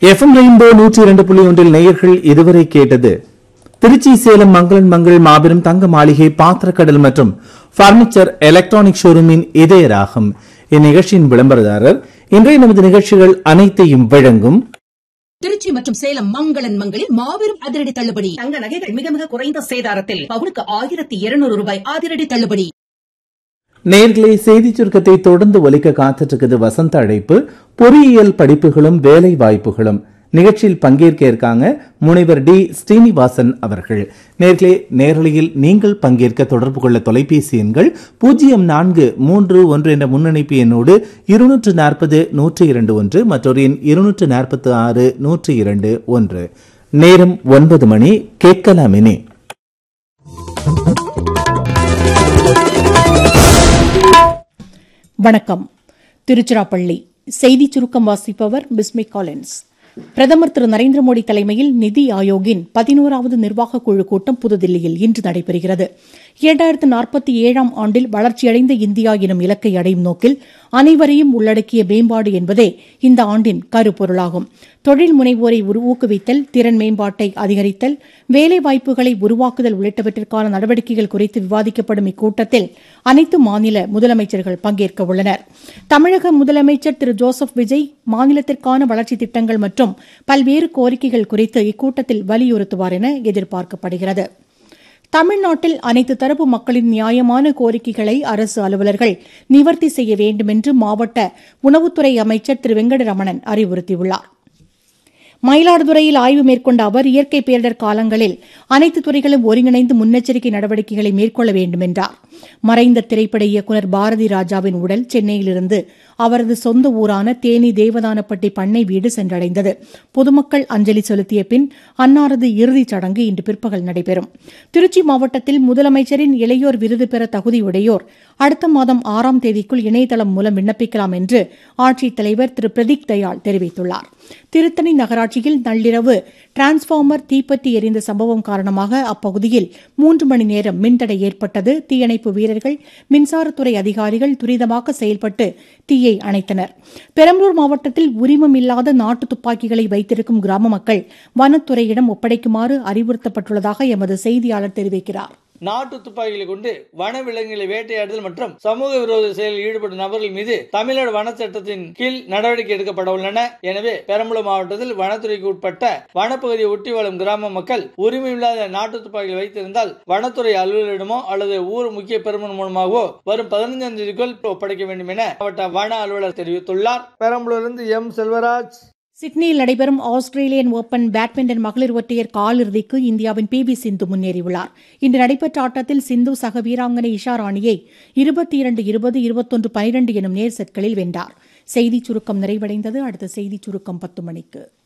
FM rainbow நூற்றி இரண்டு புள்ளி ஒன்றில் நேயர்கள் இதுவரை கேட்டது திருச்சி சேலம் மங்களன் மங்கள் மாபெரும் தங்க மாளிகை பாத்திரக்கடல் மற்றும் பர்னிச்சர் எலக்ட்ரானிக் ஷோரூமின் இதய ராகம் இந்நிகழ்ச்சியின் விளம்பரதாரர் இன்றைய நமது நிகழ்ச்சிகள் அனைத்தையும் வழங்கும் திருச்சி மற்றும் சேலம் மங்களன் மங்களில் மாபெரும் அதிரடி தள்ளுபடி தங்க நகைகள் மிக மிக குறைந்த சேதாரத்தில் பவுனுக்கு ஆயிரத்தி இருநூறு ரூபாய் அதிரடி தள்ளுபடி நேர்களே செய்திச் சுருக்கத்தை தொடர்ந்து ஒலிக்க காத்துட்டு இருக்குது வசந்த அழைப்பு பொறியியல் படிப்புகளும் வேலை வாய்ப்புகளும் நிகழ்ச்சியில் பங்கேற்க இருக்காங்க முனைவர் டி ஸ்ரீனிவாசன் அவர்கள் நேர்களே நேரலையில் நீங்கள் பங்கேற்க தொடர்பு கொள்ள தொலைபேசி எண்கள் பூஜ்ஜியம் நான்கு மூன்று ஒன்று என்ற முன்னணிப்பு எண்ணோடு இருநூற்று நாற்பது நூற்றி இரண்டு ஒன்று மற்றொரு எண் இருநூற்று நாற்பத்தி ஆறு நூற்றி இரண்டு ஒன்று நேரம் ஒன்பது மணி கேட்கலாமினே வணக்கம் திருச்சிராப்பள்ளி செய்திச் சுருக்கம் வாசிப்பவர் பிஸ்மி காலின்ஸ் பிரதமர் திரு நரேந்திர மோடி தலைமையில் நிதி ஆயோக்கின் பதினோராவது நிர்வாகக் குழு கூட்டம் புதுதில்லியில் இன்று நடைபெறுகிறது இரண்டாயிரத்து நாற்பத்தி ஏழாம் ஆண்டில் வளர்ச்சியடைந்த இந்தியா எனும் இலக்கை அடையும் நோக்கில் அனைவரையும் உள்ளடக்கிய மேம்பாடு என்பதே இந்த ஆண்டின் கருப்பொருளாகும் தொழில் முனைவோரை உரு- ஊக்குவித்தல் திறன் மேம்பாட்டை அதிகரித்தல் வேலைவாய்ப்புகளை உருவாக்குதல் உள்ளிட்டவற்றிற்கான நடவடிக்கைகள் குறித்து விவாதிக்கப்படும் இக்கூட்டத்தில் அனைத்து மாநில முதலமைச்சர்கள் பங்கேற்க உள்ளனர் தமிழக முதலமைச்சர் திரு ஜோசப் விஜய் மாநிலத்திற்கான வளர்ச்சித் திட்டங்கள் மற்றும் பல்வேறு கோரிக்கைகள் குறித்து இக்கூட்டத்தில் வலியுறுத்துவார் என எதிர்பார்க்கப்படுகிறது தமிழ்நாட்டில் அனைத்து தரப்பு மக்களின் நியாயமான கோரிக்கைகளை அரசு அலுவலர்கள் நிவர்த்தி செய்ய வேண்டும் என்று மாவட்ட உணவுத்துறை அமைச்சர் திரு வெங்கடரமணன் அறிவுறுத்தியுள்ளார் மயிலாடுதுறையில் ஆய்வு மேற்கொண்ட அவர் இயற்கை பேரிடர் காலங்களில் அனைத்து துறைகளும் ஒருங்கிணைந்து முன்னெச்சரிக்கை நடவடிக்கைகளை மேற்கொள்ள வேண்டும் என்றார் மறைந்த திரைப்பட இயக்குநர் பாரதி ராஜாவின் உடல் சென்னையிலிருந்து அவரது சொந்த ஊரான தேனி தேவதானப்பட்டி பண்ணை வீடு சென்றடைந்தது பொதுமக்கள் அஞ்சலி செலுத்திய பின் அன்னாரது இறுதிச் சடங்கு இன்று பிற்பகல் நடைபெறும் திருச்சி மாவட்டத்தில் முதலமைச்சரின் இளையோர் விருது பெற தகுதியுடையோர் அடுத்த மாதம் ஆறாம் தேதிக்குள் இணையதளம் மூலம் விண்ணப்பிக்கலாம் என்று ஆட்சித்தலைவர் திரு பிரதீக் தயாள் தெரிவித்துள்ளார் திருத்தணி நகராட்சியில் நள்ளிரவு டிரான்ஸ்பார்மர் தீப்பற்றி எரிந்த சம்பவம் காரணமாக அப்பகுதியில் மூன்று மணி நேரம் மின்தடை ஏற்பட்டது தீயணைப்பு வீரர்கள் மின்சாரத்துறை அதிகாரிகள் துரிதமாக செயல்பட்டு தீயை அணைத்தனர் பெரம்பலூர் மாவட்டத்தில் உரிமம் இல்லாத நாட்டு துப்பாக்கிகளை வைத்திருக்கும் கிராம மக்கள் வனத்துறையிடம் ஒப்படைக்குமாறு அறிவுறுத்தப்பட்டுள்ளதாக எமது செய்தியாளர் தெரிவிக்கிறார் நாட்டு துப்பாக்கிகளை கொண்டு வன விலங்குகளை வேட்டையாடுதல் மற்றும் சமூக விரோத செயலில் ஈடுபடும் நபர்கள் மீது தமிழ்நாடு வன சட்டத்தின் கீழ் நடவடிக்கை எடுக்கப்பட உள்ளன எனவே பெரம்பலூர் மாவட்டத்தில் வனத்துறைக்கு உட்பட்ட வனப்பகுதியை ஒட்டி வாழும் கிராம மக்கள் உரிமையில்லாத நாட்டு துப்பாக்கிகளை வைத்திருந்தால் வனத்துறை அலுவலரிடமோ அல்லது ஊர் முக்கிய பெருமன் மூலமாகவோ வரும் பதினைந்தாம் தேதிக்குள் ஒப்படைக்க வேண்டும் என மாவட்ட வன அலுவலர் தெரிவித்துள்ளார் பெரம்பலூரிலிருந்து எம் செல்வராஜ் சிட்னியில் நடைபெறும் ஆஸ்திரேலியன் ஓபன் பேட்மிண்டன் மகளிர் ஒற்றையர் காலிறுதிக்கு இந்தியாவின் பி வி சிந்து முன்னேறியுள்ளார் இன்று நடைபெற்ற ஆட்டத்தில் சிந்து சக வீராங்கனை இஷா ராணியை இருபத்தி இரண்டு இருபது இருபத்தொன்று பனிரெண்டு எனும் நேர் செட்களில் வென்றார் செய்திச் சுருக்கம் நிறைவடைந்தது அடுத்த செய்திச் சுருக்கம் பத்து மணிக்கு